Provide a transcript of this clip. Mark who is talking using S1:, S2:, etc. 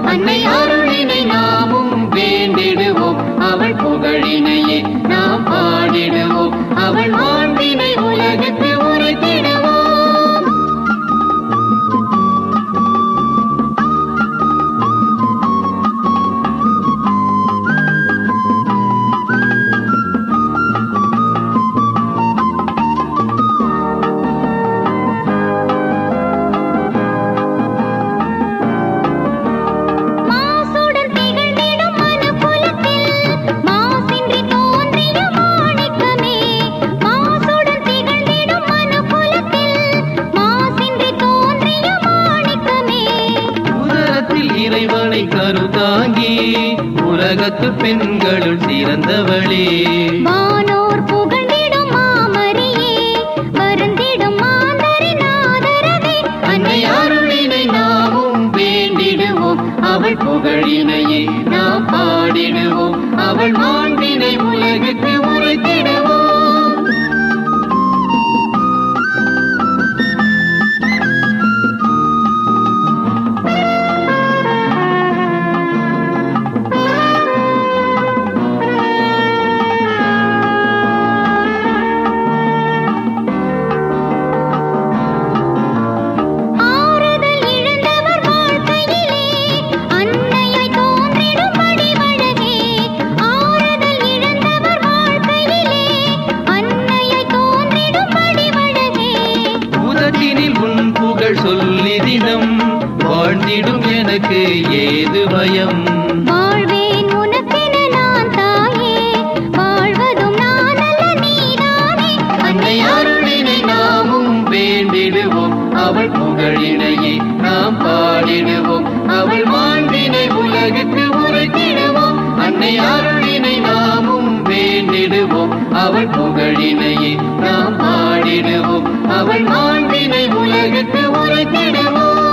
S1: அன்னை அருளினை நாமும் வேண்டிடுவோம் அவள் புகழினையே நாம் பாடிடுவோம் அவள் மாண்பினை உலகுக்கு உரைத்திடுவோம்
S2: மாசுடன் திகழ்ந்திடும் மனுக்குலத்தில் மாசின்றி தோன்றிய மாணிக்கமே மாசுடன் திகழ்ந்திடும் மனுக்குலத்தில் மாசின்றி தோன்றிய மாணிக்கமே
S1: உலகத்தில் இறைவனை கருதாங்கி உலகத்து பெண்களுள் சிறந்தவளே
S2: வானோர் புகழ்ந்திடும் மாமரியே வருந்திடும் மாந்தரின் ஆதரவே
S1: அன்னை அருளினை நாமும் வேண்டிடுவோம் அவள் புகழினையே நாம் பாடிடுவோம் அவள் மாண்பினை உலகுக்கு உரைத்திடுவோம்
S2: ஆறுதல் இழந்தவர் வாழ்க்கையிலே அன்னையாய் தோன்றிடும் வடிவழகே ஆறுதல் இழந்தவர் வாழ்க்கையிலே அன்னையாய் தோன்றிடும் வடிவழகே
S1: உதட்டினில் உன் புகழ் சொல்லி தினம் வாழ்ந்திடும் எனக்கு ஏது பயம்
S2: வாழ்வேன் உனக்கென நான் தாயே வாழ்வதும் நான் அல்ல நீதானே
S1: அன்னை அருளினை நாமும் வேண்டிடுவோம் அவள் புகழினையே நாம் பாடிடுவோம் அவள் மாண்பினை உலகுக்கு உரைத்திடுவோம் அன்னை அருளினை நாமும் வேண்டிடுவோம் அவள் புகழினையே நாம் பாடிடுவோம் அவள் மாண்பினை உலகுக்கு உரைத்திடுவோம்